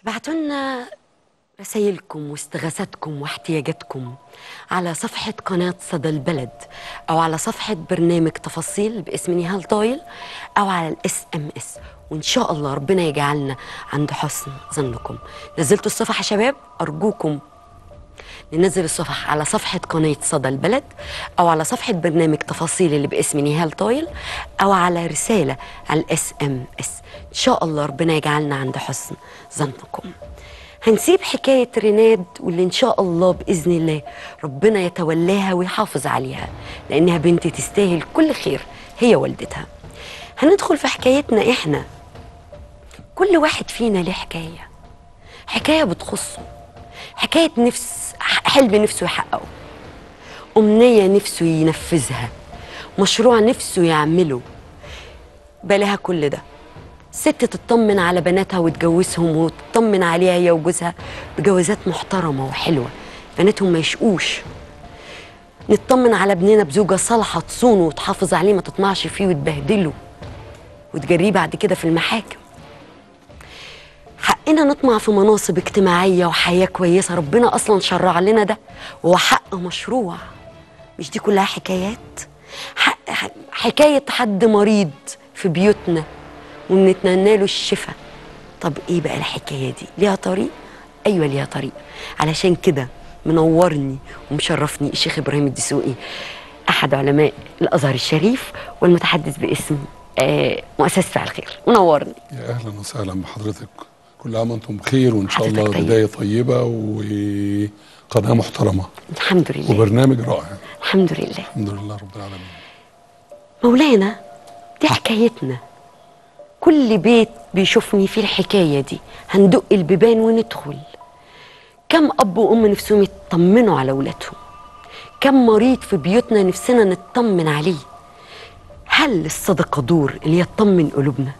ابعتوا لنا رسايلكم واستغاثاتكم واحتياجاتكم على صفحة قناة صدى البلد أو على صفحة برنامج تفاصيل باسم نهال طايل أو على الاس ام اس وإن شاء الله ربنا يجعلنا عند حسن ظنكم نزلتوا الصفحة يا شباب أرجوكم ننزل الصفح على صفحة قناة صدى البلد أو على صفحة برنامج تفاصيل اللي باسم نهال طايل أو على رسالة على الاس ام اس إن شاء الله ربنا يجعلنا عند حسن ظنكم هنسيب حكاية ريناد واللي إن شاء الله بإذن الله ربنا يتولاها ويحافظ عليها لأنها بنت تستاهل كل خير هي والدتها هندخل في حكايتنا إحنا كل واحد فينا ليه حكاية حكاية بتخصه حكاية نفس حلم نفسه يحققه أمنية نفسه ينفذها مشروع نفسه يعمله بلاها كل ده ست تطمن على بناتها وتجوزهم وتطمن عليها هي وجوزها بجوازات محترمة وحلوة بناتهم ما يشقوش نطمن على ابننا بزوجة صالحة تصونه وتحافظ عليه ما تطمعش فيه وتبهدله وتجريه بعد كده في المحاكم حقنا نطمع في مناصب اجتماعية وحياة كويسة ربنا أصلا شرع لنا ده وهو حق مشروع مش دي كلها حكايات حق حكاية حد مريض في بيوتنا ونتمنى له الشفاء طب ايه بقى الحكايه دي ليها طريق ايوه ليها طريق علشان كده منورني ومشرفني الشيخ ابراهيم الدسوقي احد علماء الازهر الشريف والمتحدث باسم آه مؤسسه فعل خير منورني يا اهلا وسهلا بحضرتك كل عام وانتم بخير وان شاء حضرتك الله طيب. بدايه طيبه وقناه محترمه الحمد لله وبرنامج رائع الحمد لله الحمد لله رب العالمين مولانا دي حكايتنا كل بيت بيشوفني فيه الحكايه دي هندق البيبان وندخل كم اب وام نفسهم يطمنوا على اولادهم كم مريض في بيوتنا نفسنا نطمن عليه هل الصدقه دور اللي يطمن قلوبنا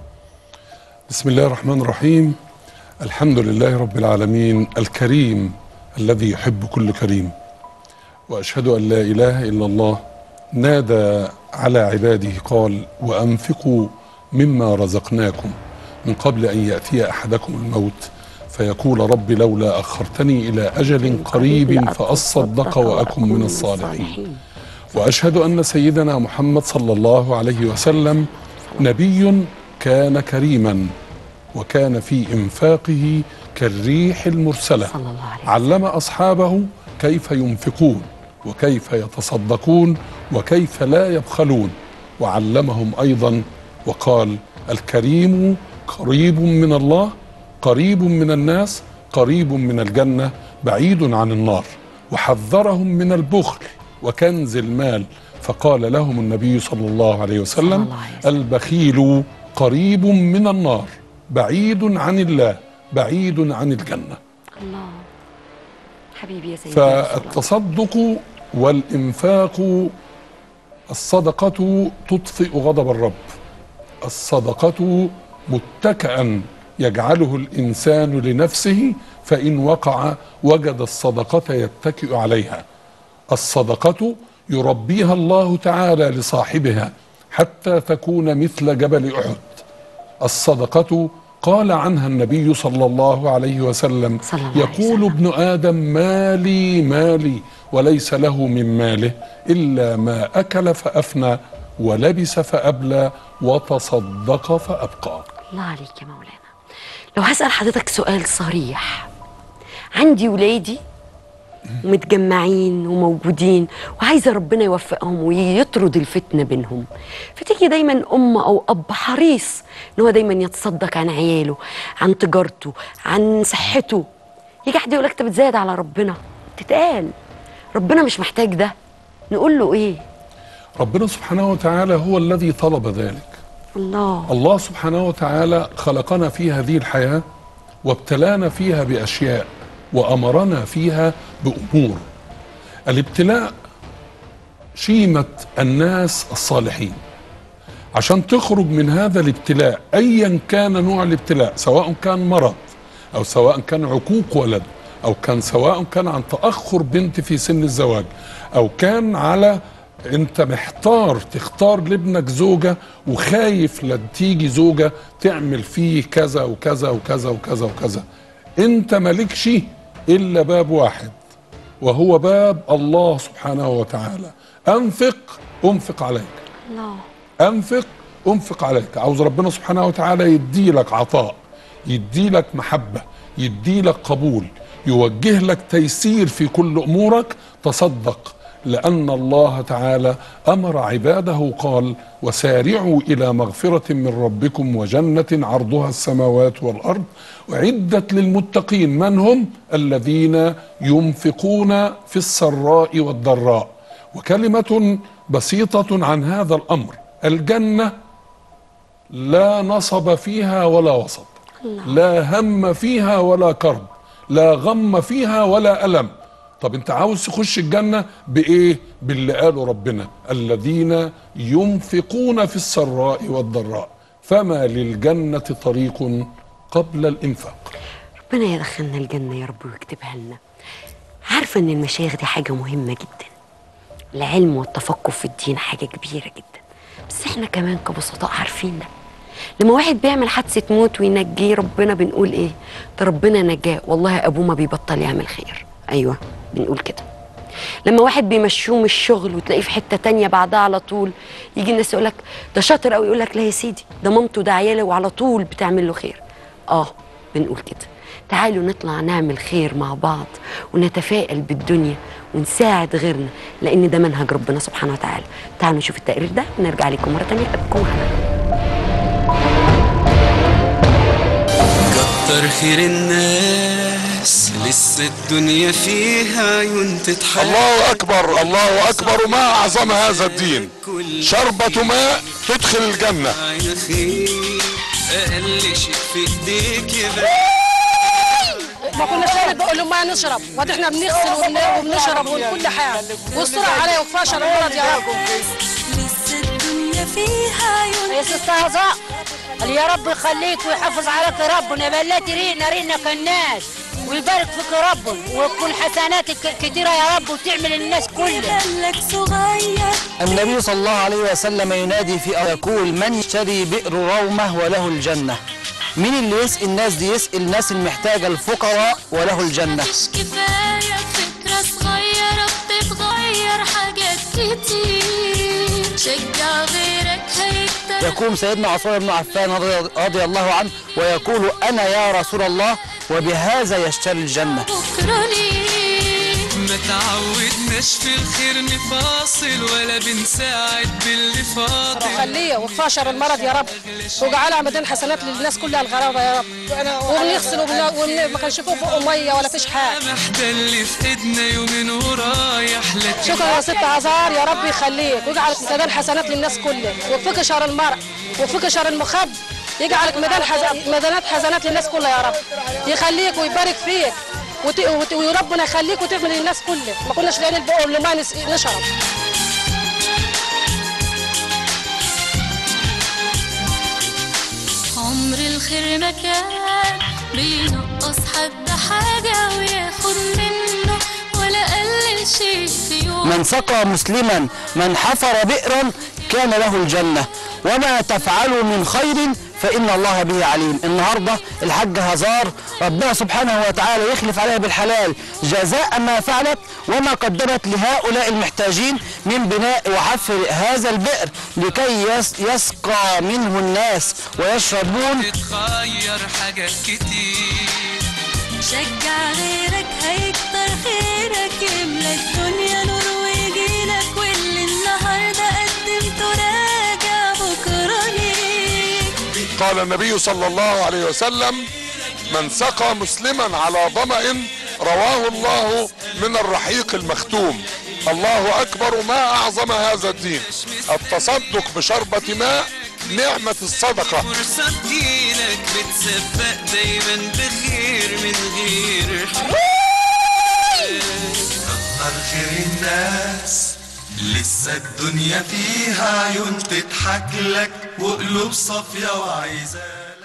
بسم الله الرحمن الرحيم الحمد لله رب العالمين الكريم الذي يحب كل كريم واشهد ان لا اله الا الله نادى على عباده قال وانفقوا مما رزقناكم من قبل ان ياتي احدكم الموت فيقول رب لولا اخرتني الى اجل قريب فاصدق واكن من الصالحين واشهد ان سيدنا محمد صلى الله عليه وسلم نبي كان كريما وكان في انفاقه كالريح المرسله صلى الله عليه علم اصحابه كيف ينفقون وكيف يتصدقون وكيف لا يبخلون وعلمهم ايضا وقال الكريم قريب من الله قريب من الناس قريب من الجنه بعيد عن النار وحذرهم من البخل وكنز المال فقال لهم النبي صلى الله عليه صلى وسلم الله عليه وسلم. البخيل قريب من النار بعيد عن الله بعيد عن الجنه الله حبيبي يا سيدي رسول الله. فالتصدق والإنفاق الصدقة تطفئ غضب الرب الصدقة متكئا يجعله الإنسان لنفسه فإن وقع وجد الصدقة يتكئ عليها الصدقة يربيها الله تعالى لصاحبها حتى تكون مثل جبل أحد الصدقة قال عنها النبي صلى الله عليه وسلم صلى الله عليه يقول وسلم. ابن آدم مالي مالي وليس له من ماله إلا ما أكل فأفنى ولبس فأبلى وتصدق فأبقى الله عليك يا مولانا لو هسأل حضرتك سؤال صريح عندي ولادي ومتجمعين وموجودين وعايزة ربنا يوفقهم ويطرد الفتنة بينهم فتيجي دايما أم أو أب حريص إن هو دايما يتصدق عن عياله عن تجارته عن صحته يجي حد يقول لك أنت بتزايد على ربنا تتقال ربنا مش محتاج ده نقول له إيه ربنا سبحانه وتعالى هو الذي طلب ذلك الله الله سبحانه وتعالى خلقنا في هذه الحياة وابتلانا فيها بأشياء وأمرنا فيها بأمور الابتلاء شيمة الناس الصالحين عشان تخرج من هذا الابتلاء أيا كان نوع الابتلاء سواء كان مرض أو سواء كان عقوق ولد أو كان سواء كان عن تأخر بنت في سن الزواج أو كان على انت محتار تختار لابنك زوجة وخايف لا تيجي زوجة تعمل فيه كذا وكذا وكذا وكذا وكذا انت مالكش الا باب واحد وهو باب الله سبحانه وتعالى انفق انفق عليك الله انفق انفق عليك عاوز ربنا سبحانه وتعالى يديلك عطاء يديلك محبة يديلك قبول يوجه لك تيسير في كل امورك تصدق لان الله تعالى امر عباده قال وسارعوا الى مغفره من ربكم وجنه عرضها السماوات والارض اعدت للمتقين من هم الذين ينفقون في السراء والضراء وكلمه بسيطه عن هذا الامر الجنه لا نصب فيها ولا وصب لا هم فيها ولا كرب لا غم فيها ولا ألم طب انت عاوز تخش الجنة بإيه باللي قاله ربنا الذين ينفقون في السراء والضراء فما للجنة طريق قبل الإنفاق ربنا يدخلنا الجنة يا رب ويكتبها لنا عارفة ان المشايخ دي حاجة مهمة جدا العلم والتفقه في الدين حاجة كبيرة جدا بس احنا كمان كبسطاء عارفين ده لما واحد بيعمل حادثة موت وينجيه ربنا بنقول ايه ده ربنا نجاه والله ابوه ما بيبطل يعمل خير ايوه بنقول كده لما واحد بيمشوه من الشغل وتلاقيه في حته تانية بعدها على طول يجي الناس يقول لك ده شاطر قوي يقول لك لا يا سيدي ده مامته ده عياله وعلى طول بتعمل له خير اه بنقول كده تعالوا نطلع نعمل خير مع بعض ونتفائل بالدنيا ونساعد غيرنا لان ده منهج ربنا سبحانه وتعالى تعالوا نشوف التقرير ده ونرجع لكم مره تانية ابقوا معنا كتر خير الناس لسه الدنيا فيها عيون تضحك الله أكبر الله أكبر ما أعظم هذا الدين شربة ماء تدخل الجنة عين خير اقل شيء في ايديك يبقى ما كناش نعرف بقول لهم ما نشرب وادي احنا بنغسل وبن- وبنشرب وكل حاجه واستر عليا وكفاش المرض يا رب لسه الدنيا فيها عيون يا استهزاء قال يا رب يخليك ويحافظ عليك يا رب ونبلات رينا رينا كالناس ويبارك فيك يا رب وتكون حسناتك كتيره يا رب وتعمل الناس كلها خلك صغير النبي صلى الله عليه وسلم ينادي في يقول من يشتري بئر رومه وله الجنة مين اللي يسقي الناس دي يسقي الناس المحتاجة الفقراء وله الجنة مش كفاية فكرة صغيرة بتتغير حاجات كتير شجع غيرك هيكتر يقوم سيدنا عثمان بن عفان رضي- رضي الله عنه ويقول أنا يا رسول الله وبهذا يشتري الجنة بكرة ليك ما تعودناش في الخير نفاصل ولا بنساعد باللي فاضل خليه وكفاشر المرض يا رب واجعلها مدين حسنات للناس كلها الغلابه يا رب وبنغسل وبن- وبن- ما كانش فيه فوق ميه ولا فيش حاجه محتل اللي في ايدنا يومين ورايح لكن شكرا يا ست عزار يا رب يخليك ويجعلك ميدان حسنات للناس كلها وفيك شر المرء وفيك شر المخب يجعلك ميدان حز... ميدانات حسنات للناس كلها يا رب يخليك ويبارك فيك وت... وت... وربنا يخليك وتعمل للناس كلها ما كناش لاقيين البقر اللي ما نس... نشرب عمر الخير ما كان بينقص حد حاجة وياخد منه ولا قلل شيء في يوم من سقى مسلما من حفر بئرا كان له الجنة وما تفعلوا من خير فإن الله به عليم النهاردة الحاج هزار ربنا سبحانه وتعالى يخلف عليها بالحلال جزاء ما فعلت وما قدمت لهؤلاء المحتاجين من بناء وحفر هذا البئر لكي يس يسقى منه الناس ويشربون تتغير حاجات كتير شجع غيرك هيكتر خيرك يملى الدنيا نور ويجيلك واللي النهارده قدمته راجع بكره ليك قال النبي صلى الله عليه وسلم من سقى مسلما على ظمأ رواه الله من الرحيق المختوم الله أكبر ما أعظم هذا الدين التصدق بشربة ماء نعمة الصدقة فرصة تجيلك بتسبق دايما بخير من غير كتر خير الناس لسه الدنيا فيها عيون تضحك لك وقلوب صافية وعايزة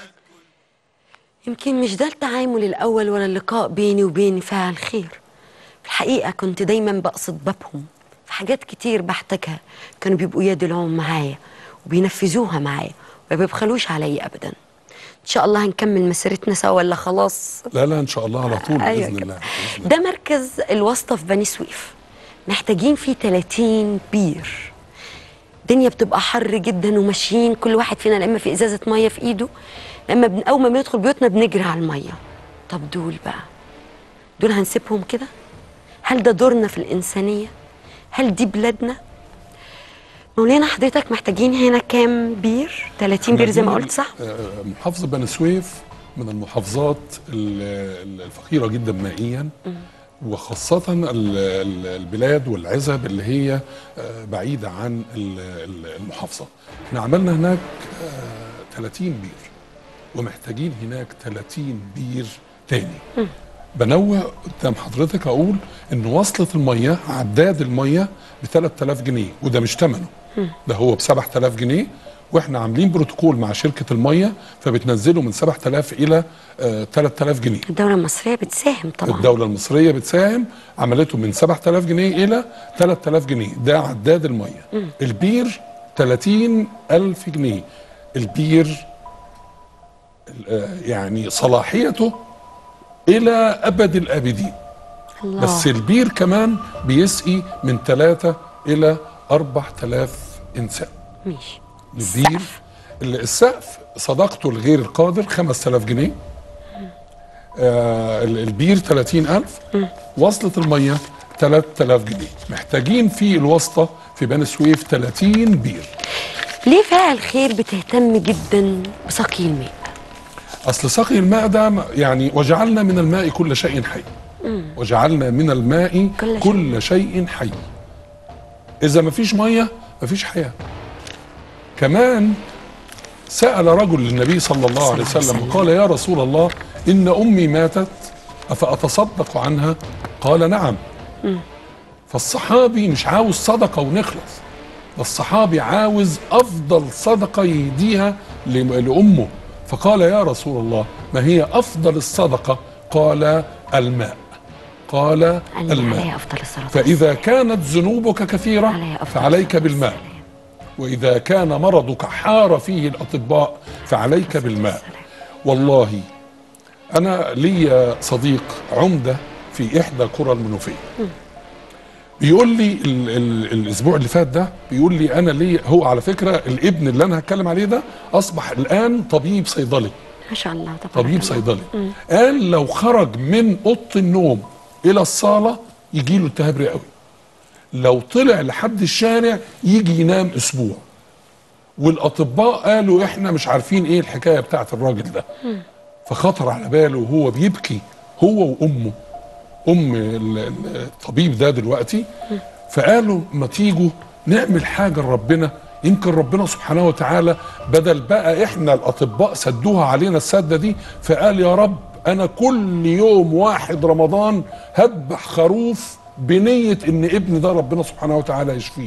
يمكن مش ده التعامل الأول ولا اللقاء بيني وبين فاعل خير في الحقيقة كنت دايما بقصد بابهم في في حاجات كتير بحتاجها كانوا بيبقوا يد العون معايا وبينفذوها معايا وما بيبخلوش عليا ابدا ان شاء الله هنكمل مسيرتنا سوا ولا خلاص لا لا ان شاء الله على طول أيوة باذن كده. الله بإذن الله. ده مركز الواسطة في بني سويف محتاجين فيه 30 بير الدنيا بتبقى حر جدا وماشيين كل واحد فينا لا اما في ازازه ميه في ايده لا اما بن... اول ما بندخل بيوتنا بنجري على الميه طب دول بقى دول هنسيبهم كده هل ده دورنا في الانسانيه هل دي بلادنا مولانا حضرتك محتاجين هنا كام بير 30 بير زي ما قلت صح آه، محافظه بني سويف من المحافظات ال- ال- الفقيره جدا مائيا وخاصة ال- ال- البلاد والعزب اللي هي آه، بعيدة عن ال- ال- المحافظة احنا عملنا هناك آه، 30 بير ومحتاجين هناك 30 بير تاني بنوه قدام حضرتك اقول ان وصلة المية عداد المية ب 3000 جنيه وده مش ثمنه ده هو ب 7000 جنيه واحنا عاملين بروتوكول مع شركة المية فبتنزله من 7000 الى آه 3000 جنيه الدوله المصريه بتساهم طبعا الدولة المصرية بتساهم عملته من 7000 جنيه إلى 3000 جنيه ده عداد المية البير 30000 جنيه البير آه، يعني صلاحيته إلى أبد الآبدين الله بس البير كمان بيسقي من 3 إلى 4000 إنسان ماشي البير السقف صداقته لغير القادر 5000 جنيه آه ال- البير 30000 وصلة المية 3000 جنيه محتاجين في الواسطة في بني سويف 30 بير ليه فاعل خير بتهتم جدا بسقي الماء أصل سقي الماء ده م- يعني وجعلنا من الماء كل شيء حي وجعلنا من الماء كل شيء. كل شيء حي إذا ما فيش مية ما فيش حياة كمان سأل رجل للنبي صلى الله عليه صلى الله وسلم عليه وقال يا رسول الله إن أمي ماتت أفأتصدق عنها قال نعم فالصحابي مش عاوز صدقة ونخلص ده الصحابي عاوز أفضل صدقة يهديها لم- لأمه فقال يا رسول الله ما هي أفضل الصدقة قال الماء قال قال لي الماء عليها افضل الصلاه فإذا كانت ذنوبك كثيرة عليها أفضل فعليك الصلاة بالماء والسلام. وإذا كان مرضك حار فيه الأطباء فعليك بالماء والله أنا لي صديق عمدة في إحدى قرى المنوفية بيقول لي ال ال الأسبوع اللي فات ده بيقول لي أنا لي هو على فكرة الابن اللي أنا هتكلم عليه ده أصبح الآن طبيب صيدلي ما شاء الله تبارك طبيب الله. صيدلي قال لو خرج من اوضه النوم الى الصاله يجي له التهاب رئوي لو طلع لحد الشارع يجي ينام اسبوع والاطباء قالوا احنا مش عارفين ايه الحكايه بتاعت الراجل ده فخطر على باله وهو بيبكي هو وامه ام ال- ال- الطبيب ده دلوقتي فقالوا ما تيجوا نعمل حاجه لربنا يمكن ربنا سبحانه وتعالى بدل بقى احنا الاطباء سدوها علينا السده دي فقال يا رب انا كل يوم واحد رمضان هذبح خروف بنيه ان ابني ده ربنا سبحانه وتعالى يشفيه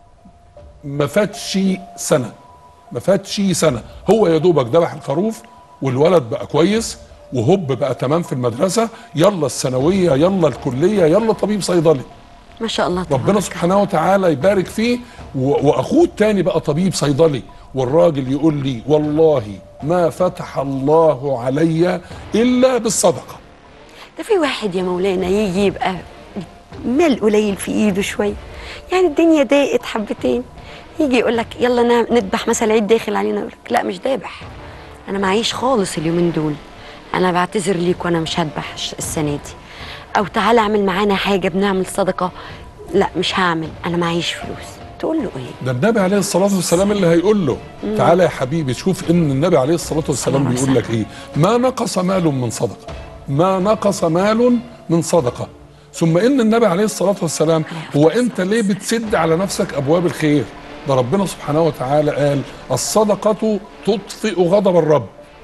ما فاتش سنه ما فاتش سنه هو يا دوبك ذبح الخروف والولد بقى كويس وهوب بقى تمام في المدرسه يلا الثانويه يلا الكليه يلا طبيب صيدلي ما شاء الله تبارك ربنا سبحانه وتعالى يبارك فيه و- واخوه التاني بقى طبيب صيدلي والراجل يقول لي والله ما فتح الله علي الا بالصدقه ده في واحد يا مولانا يجي يبقى مال قليل في ايده شويه يعني الدنيا ضاقت حبتين يجي يقول لك يلا نا- نذبح مثلا عيد داخل علينا يقول لك لا مش ذابح انا معيش خالص اليومين دول انا بعتذر ليك وانا مش هذبح الش- السنه دي او تعالى اعمل معانا حاجه بنعمل صدقه لا مش هعمل انا معيش فلوس تقول له ايه ده النبي عليه الصلاه والسلام اللي هيقول له تعالى يا حبيبي شوف ان النبي عليه الصلاه والسلام الله بيقول لك ايه ما نقص مال من صدقه ما نقص مال من صدقه ثم ان النبي عليه الصلاه والسلام هو انت ليه بتسد على نفسك ابواب الخير ده ربنا سبحانه وتعالى قال الصدقه تطفئ غضب الرب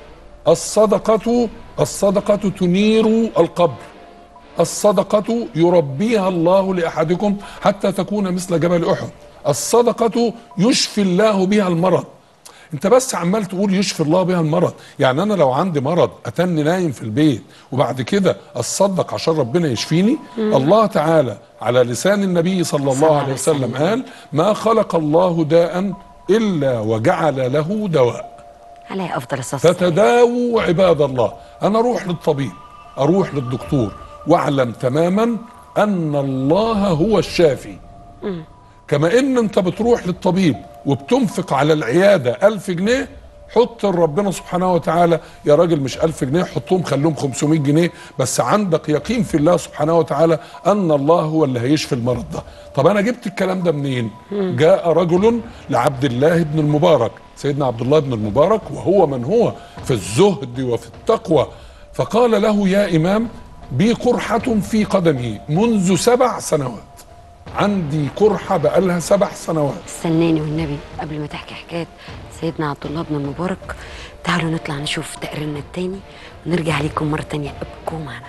الصدقه الصدقه تنير القبر الصدقة يربيها الله لأحدكم حتى تكون مثل جبل أحد الصدقة يشفي الله بها المرض انت بس عمال تقول يشفي الله بها المرض يعني انا لو عندي مرض اتني نايم في البيت وبعد كده اتصدق عشان ربنا يشفيني الله تعالى على لسان النبي صلى الله عليه وسلم قال ما خلق الله داء الا وجعل له دواء عليه افضل الصلاه والسلام فتداووا عباد الله انا اروح للطبيب اروح للدكتور واعلم تماما ان الله هو الشافي كما ان انت بتروح للطبيب وبتنفق على العيادة ألف جنيه حط لربنا سبحانه وتعالى يا راجل مش ألف جنيه حطهم خليهم 500 جنيه بس عندك يقين في الله سبحانه وتعالى أن الله هو اللي هيشفي المرض ده طب أنا جبت الكلام ده منين جاء رجل لعبد الله بن المبارك سيدنا عبد الله بن المبارك وهو من هو في الزهد وفي التقوى فقال له يا إمام بي قرحة في قدمي منذ سبع سنوات عندي قرحة بقالها سبع سنوات استناني والنبي قبل ما تحكي حكايه سيدنا عبد الله بن المبارك تعالوا نطلع نشوف تقريرنا التاني ونرجع لكم مره تانيه ابقوا معنا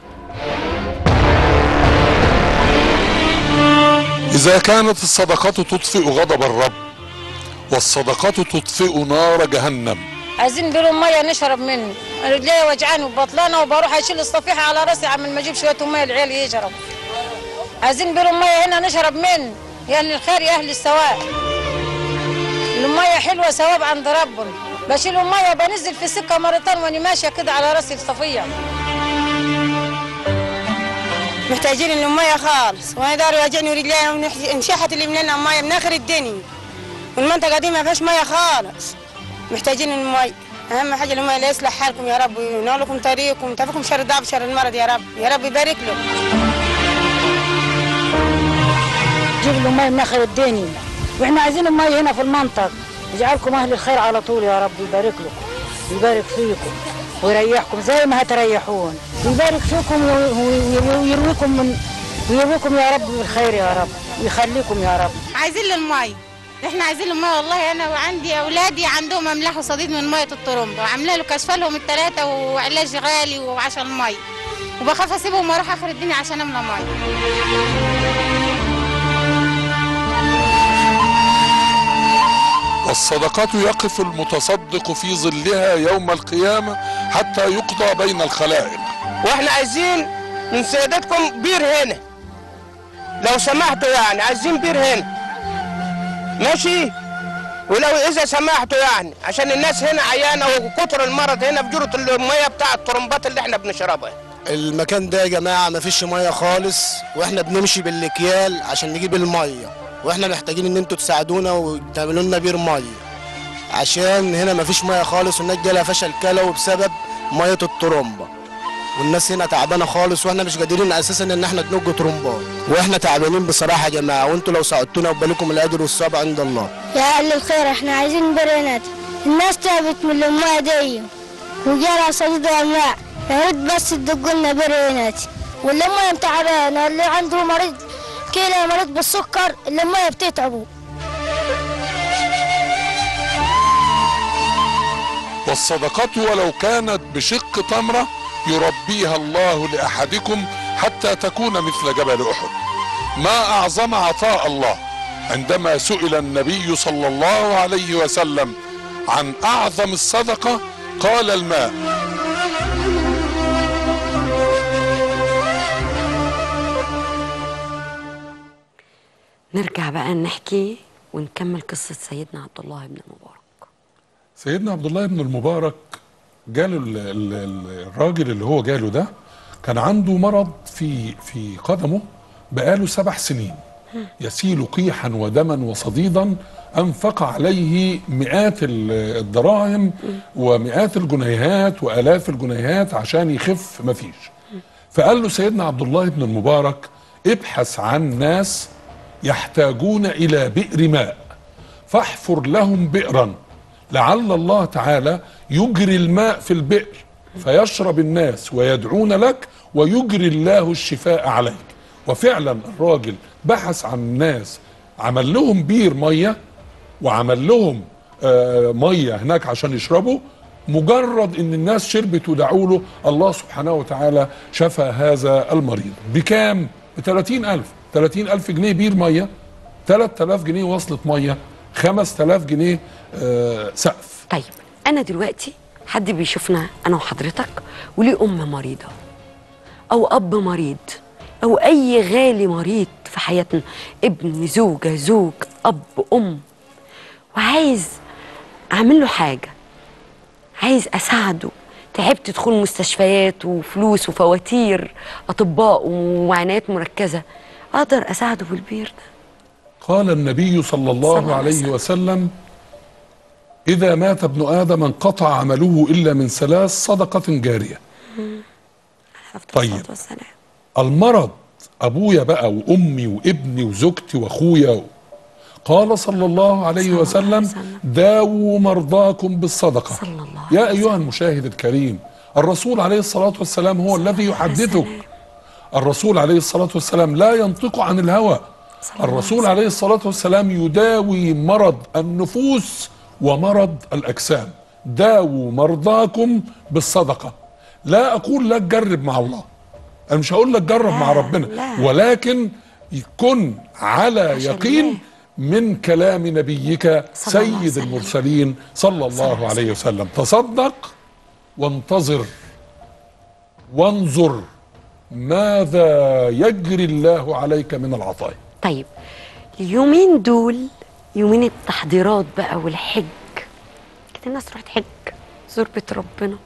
إذا كانت الصدقة تطفئ غضب الرب والصدقة تطفئ نار جهنم عايزين بيرو ميه نشرب منه رجلي وجعاني وبطلانه وبروح اشيل الصفيحه على راسي عمال ما اجيب شويه ميه العيال يشرب عايزين بيرو ميه هنا نشرب منه يعني الخير يا اهل السواء الميه حلوه ثواب عند ربنا بشيل الميه بنزل في السكه مرتين وانا ماشيه كده على راسي الصفيه محتاجين الميه خالص وانا داري واجعني ورجلي انشحت اللي مننا الميه من اخر الدنيا والمنطقه دي ما فيهاش ميه خالص محتاجين المي اهم حاجه المي اللي يصلح حالكم يا رب وينور لكم طريقكم تعرفكم شر الضعف شر المرض يا رب يا رب يبارك له جيب له مي من اخر الدنيا واحنا عايزين المي هنا في المنطقه يجعلكم اهل الخير على طول يا رب يبارك لكم يبارك فيكم ويريحكم زي ما هتريحون يبارك فيكم وي- وي- ويرويكم من ويرويكم يا رب بالخير يا رب ويخليكم يا رب عايزين المي احنا عايزين المي والله انا وعندي اولادي عندهم املاح وصديد من ميه الطرمبه وعامله له كشف لهم الثلاثه وعلاج غالي وعشان المي وبخاف اسيبهم واروح اخر الدنيا عشان املى ميه والصدقة يقف المتصدق في ظلها يوم القيامة حتى يقضى بين الخلائق واحنا عايزين من سيادتكم بير هنا لو سمحتوا يعني عايزين بير هنا ماشي ولو اذا سمحتوا يعني عشان الناس هنا عيانه وكتر المرض هنا في جرة الميه بتاع الطرمبات اللي احنا بنشربها المكان ده يا جماعة مفيش مية خالص واحنا بنمشي بالاكيال عشان نجيب المية واحنا محتاجين ان انتوا تساعدونا وتعملوا لنا بير مية عشان هنا مفيش مية خالص والناس جالها فشل كلوي بسبب مية الطرمبة والناس هنا تعبانة خالص واحنا مش قادرين اساسا ان احنا ننج طرمبات واحنا تعبانين بصراحة يا جماعة وانتوا لو ساعدتونا وبالكم الاجر والصبر عند الله يا أهل الخير احنا عايزين برينات الناس تعبت من الماء دي وجالها صديد الماء يا ريت بس تدقوا لنا برينات واللي الماء تعبانة اللي عنده مريض كلى مريض بالسكر اللي الماء بتتعبه والصدقة ولو كانت بشق تمرة يربيها الله لأحدكم حتى تكون مثل جبل أحد ما أعظم عطاء الله عندما سئل النبي صلى الله عليه وسلم عن أعظم الصدقة قال الماء نرجع بقى نحكي ونكمل قصه سيدنا عبد الله بن المبارك سيدنا عبد الله بن المبارك جاله ال- ال- ال- الراجل اللي هو جاله ده كان عنده مرض في في قدمه بقاله سبع سنين يسيل قيحا ودما وصديدا انفق عليه مئات ال- الدراهم ومئات الجنيهات والاف الجنيهات عشان يخف مفيش فقال له سيدنا عبد الله بن المبارك ابحث عن ناس يحتاجون الى بئر ماء فاحفر لهم بئرا لعل الله تعالى يجري الماء في البئر فيشرب الناس ويدعون لك ويجري الله الشفاء عليك وفعلا الراجل بحث عن ناس عمل لهم بير ميه وعمل لهم آه، ميه هناك عشان يشربوا مجرد ان الناس شربت ودعوا له الله سبحانه وتعالى شفى هذا المريض بكام؟ ب 30000 30000 جنيه بير ميه 3000 جنيه وصلة ميه 5000 جنيه آه، سقف طيب انا دلوقتي حد بيشوفنا انا وحضرتك وليه ام مريضه او اب مريض او اي غالي مريض في حياتنا ابن زوجه زوج اب ام وعايز اعمل له حاجه عايز اساعده تعبت تدخل مستشفيات وفلوس وفواتير اطباء وعنايات مركزه اقدر اساعده بالبير ده قال النبي صلى الله عليه وسلم إذا مات ابن آدم انقطع عمله إلا من ثلاث صدقة جارية طيب المرض أبويا بقى وأمي وابني وزوجتي وأخويا قال صلى الله عليه وسلم داووا مرضاكم بالصدقة يا أيها المشاهد الكريم الرسول عليه الصلاة والسلام هو الذي يحدثك الرسول عليه الصلاة والسلام لا ينطق عن الهوى الرسول عليه الصلاة والسلام يداوي مرض النفوس ومرض الأجسام داووا مرضاكم بالصدقة لا أقول لك جرب مع الله أنا مش هقول لك جرب مع ربنا لا. ولكن يكن على يقين من كلام نبيك صلى الله عليه سيد وسلم. المرسلين صلى الله عليه وسلم تصدق وانتظر وانظر ماذا يجري الله عليك من العطايا طيب اليومين دول يومين التحضيرات بقى والحج كده الناس تروح تحج زور بيت ربنا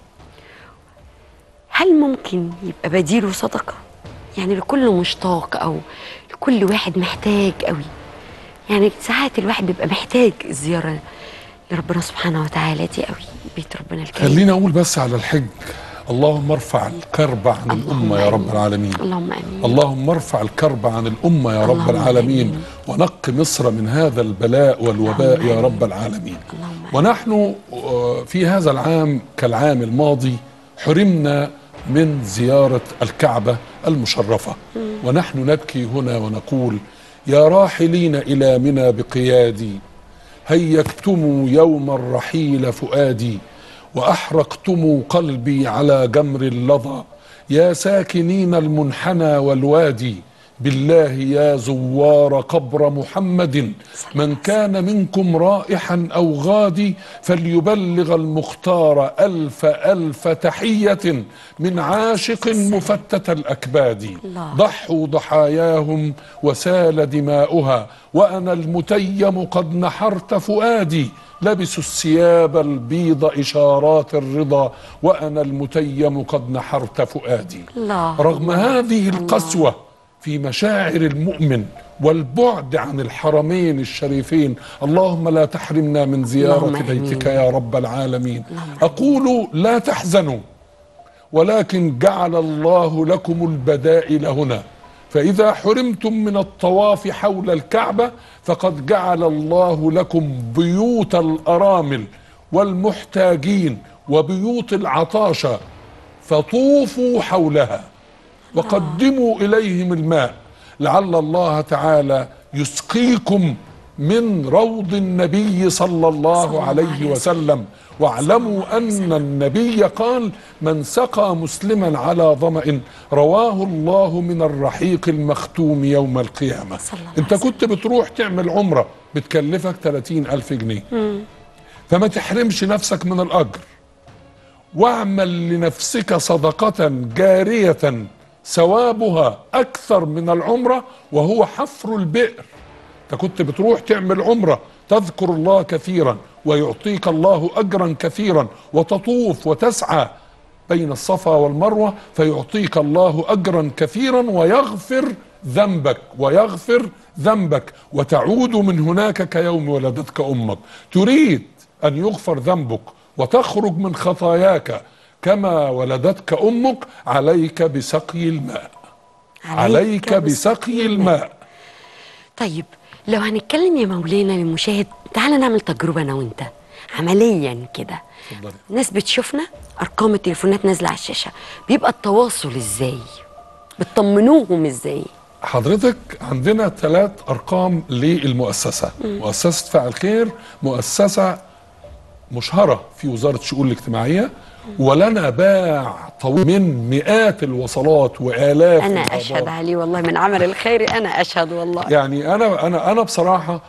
هل ممكن يبقى بديله صدقة يعني لكل مشتاق أو لكل واحد محتاج قوي يعني ساعات الواحد بيبقى محتاج الزيارة لربنا سبحانه وتعالى دي قوي بيت ربنا الكريم خلينا اقول بس على الحج اللهم ارفع الكرب عن الامه يا رب العالمين اللهم امين اللهم ارفع الكرب عن الامه يا رب العالمين ونق مصر من هذا البلاء والوباء يا رب العالمين ونحن آه، في هذا العام كالعام الماضي حرمنا من زياره الكعبه المشرفه ونحن نبكي هنا ونقول يا راحلين الى منى بقيادي هيجتم يوم الرحيل فؤادي واحرقتم قلبي على جمر اللظى يا ساكنين المنحنى والوادي بالله يا زوار قبر محمد من كان منكم رائحا او غادي فليبلغ المختار الف الف تحيه من عاشق مفتت الاكباد الله. ضحوا ضحاياهم وسال دماؤها وانا المتيم قد نحرت فؤادي لبسوا الثياب البيض اشارات الرضا وانا المتيم قد نحرت فؤادي الله رغم هذه القسوه في مشاعر المؤمن والبعد عن الحرمين الشريفين اللهم لا تحرمنا من زياره اللهم بيتك آمين. يا رب العالمين اقول لا تحزنوا ولكن جعل الله لكم البدائل هنا فإذا حرمتم من الطواف حول الكعبة فقد جعل الله لكم بيوت الأرامل والمحتاجين وبيوت العطاشة فطوفوا حولها وقدموا إليهم الماء لعل الله تعالى يسقيكم من روض النبي صلى الله عليه وسلم واعلموا ان النبي قال من سقى مسلما على ظما رواه الله من الرحيق المختوم يوم القيامه انت كنت بتروح تعمل عمره بتكلفك 30 الف جنيه فما تحرمش نفسك من الاجر واعمل لنفسك صدقه جاريه ثوابها اكثر من العمره وهو حفر البئر انت كنت بتروح تعمل عمره تذكر الله كثيرا ويعطيك الله اجرا كثيرا وتطوف وتسعى بين الصفا والمروه فيعطيك الله اجرا كثيرا ويغفر ذنبك ويغفر ذنبك وتعود من هناك كيوم ولدتك امك تريد ان يغفر ذنبك وتخرج من خطاياك كما ولدتك امك عليك بسقي الماء عليك بسقي الماء طيب لو هنتكلم يا مولانا للمشاهد تعالى نعمل تجربة أنا وأنت عمليا كده ناس بتشوفنا أرقام التليفونات نازلة على الشاشة بيبقى التواصل إزاي بتطمنوهم إزاي حضرتك عندنا ثلاث ارقام للمؤسسه مم. مؤسسه فعل خير مؤسسه مشهره في وزاره الشؤون الاجتماعيه ولنا باع طويل من مئات الوصلات والاف أنا الآبار. أشهد عليه والله من عمل الخير أنا أشهد والله يعني انا انا انا بصراحه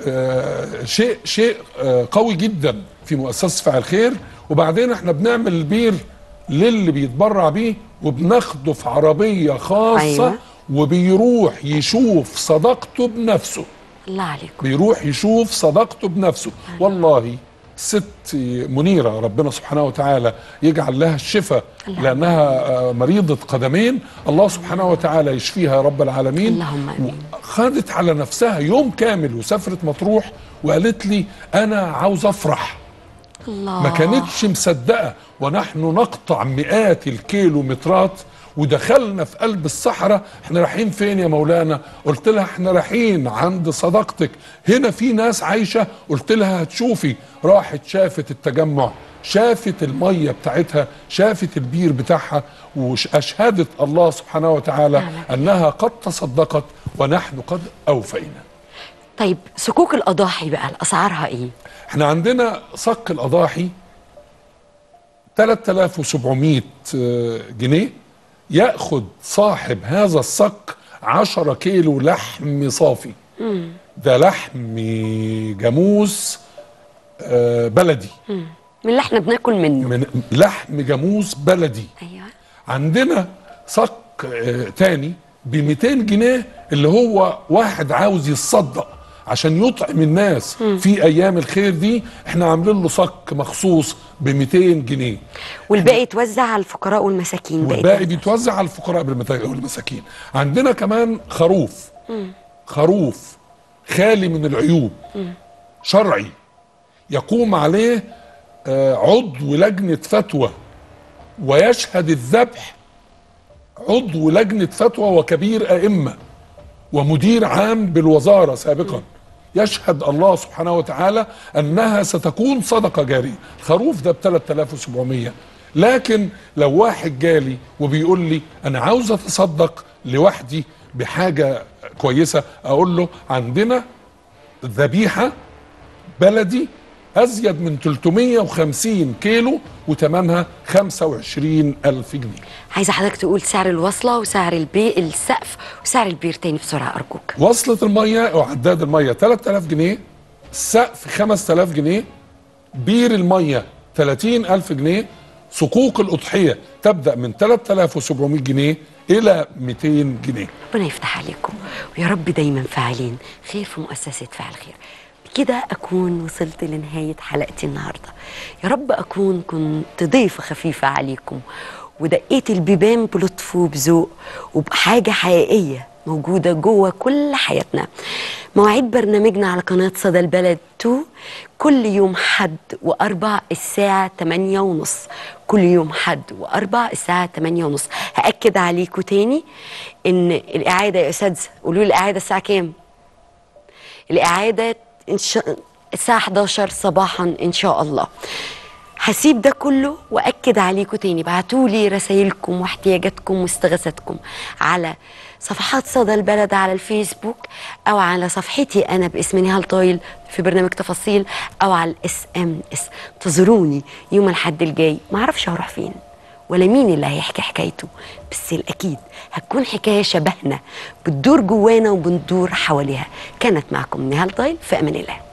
آه، شيء شيء آه، قوي جدا في مؤسسه فاعل خير وبعدين احنا بنعمل البير للي بيتبرع بيه وبناخده في عربيه خاصه أيوة. وبيروح يشوف صداقته بنفسه الله عليكم بيروح يشوف صداقته بنفسه والله ست منيرة ربنا سبحانه وتعالى يجعل لها الشفاء اللهم لأنها آه، مريضة قدمين الله سبحانه وتعالى يشفيها يا رب العالمين اللهم آمين. خدت على نفسها يوم كامل وسافرت مطروح وقالت لي أنا عاوز أفرح الله ما كانتش مصدقه ونحن نقطع مئات الكيلومترات ودخلنا في قلب الصحراء احنا رايحين فين يا مولانا قلت لها احنا رايحين عند صداقتك هنا في ناس عايشه قلت لها هتشوفي راحت شافت التجمع شافت الميه بتاعتها شافت البير بتاعها واشهدت الله سبحانه وتعالى انها قد تصدقت ونحن قد اوفينا طيب صكوك الاضاحي بقى اسعارها ايه احنا عندنا صك الاضاحي 3700 جنيه ياخد صاحب هذا الصك 10 كيلو لحم صافي مم. ده لحم جاموس آه، بلدي مم. من اللي احنا بناكل منه من لحم جاموس بلدي ايوه عندنا صك آه، تاني ب 200 جنيه اللي هو واحد عاوز يتصدق عشان يطعم الناس مم. في ايام الخير دي احنا عاملين له صك مخصوص ب 200 جنيه والباقي يتوزع على الفقراء والمساكين باقي والباقي بيتوزع على الفقراء بالمتا- والمساكين عندنا كمان خروف مم. خروف خالي من العيوب مم. شرعي يقوم عليه آه، عضو لجنة فتوى ويشهد الذبح عضو لجنة فتوى وكبير أئمة ومدير عام بالوزارة سابقا يشهد الله سبحانه وتعالى أنها ستكون صدقة جارية الخروف ده ب 3700 لكن لو واحد جالي وبيقول لي أنا عاوز أتصدق لوحدي بحاجة كويسة أقول له عندنا ذبيحة بلدي أزيد من 350 كيلو وتمنها 25 ألف جنيه عايزه حضرتك تقول سعر الوصله وسعر البيع السقف وسعر البير تاني بسرعه ارجوك وصلة المية وعداد المية 3000 جنيه السقف 5000 جنيه بير المية 30000 جنيه صكوك الأضحية تبدأ من 3700 جنيه إلى 200 جنيه ربنا يفتح عليكم ويا رب دايما فاعلين خير في مؤسسة فعل خير بكده أكون وصلت لنهاية حلقتي النهاردة يا رب أكون كنت ضيفة خفيفة عليكم ودقيت البيبان بلطف وبذوق وبحاجة حقيقية موجودة جوه كل حياتنا مواعيد برنامجنا على قناة صدى البلد 2 كل يوم حد وأربع الساعة 8 ونص كل يوم حد وأربع الساعة 8 ونص هأكد عليكم تاني إن الإعادة يا أستاذ قولوا لي الإعادة الساعة كام؟ الإعادة إن شاء الساعة 11 صباحا إن شاء الله هسيب ده كله واكد عليكم تاني ابعتوا لي رسايلكم واحتياجاتكم واستغاثاتكم على صفحات صدى البلد على الفيسبوك او على صفحتي انا باسم نهال طايل في برنامج تفاصيل او على الاس ام اس انتظروني يوم الحد الجاي ما اعرفش هروح فين ولا مين اللي هيحكي حكايته بس الاكيد هتكون حكايه شبهنا بتدور جوانا وبندور حواليها كانت معكم نهال طايل في امان الله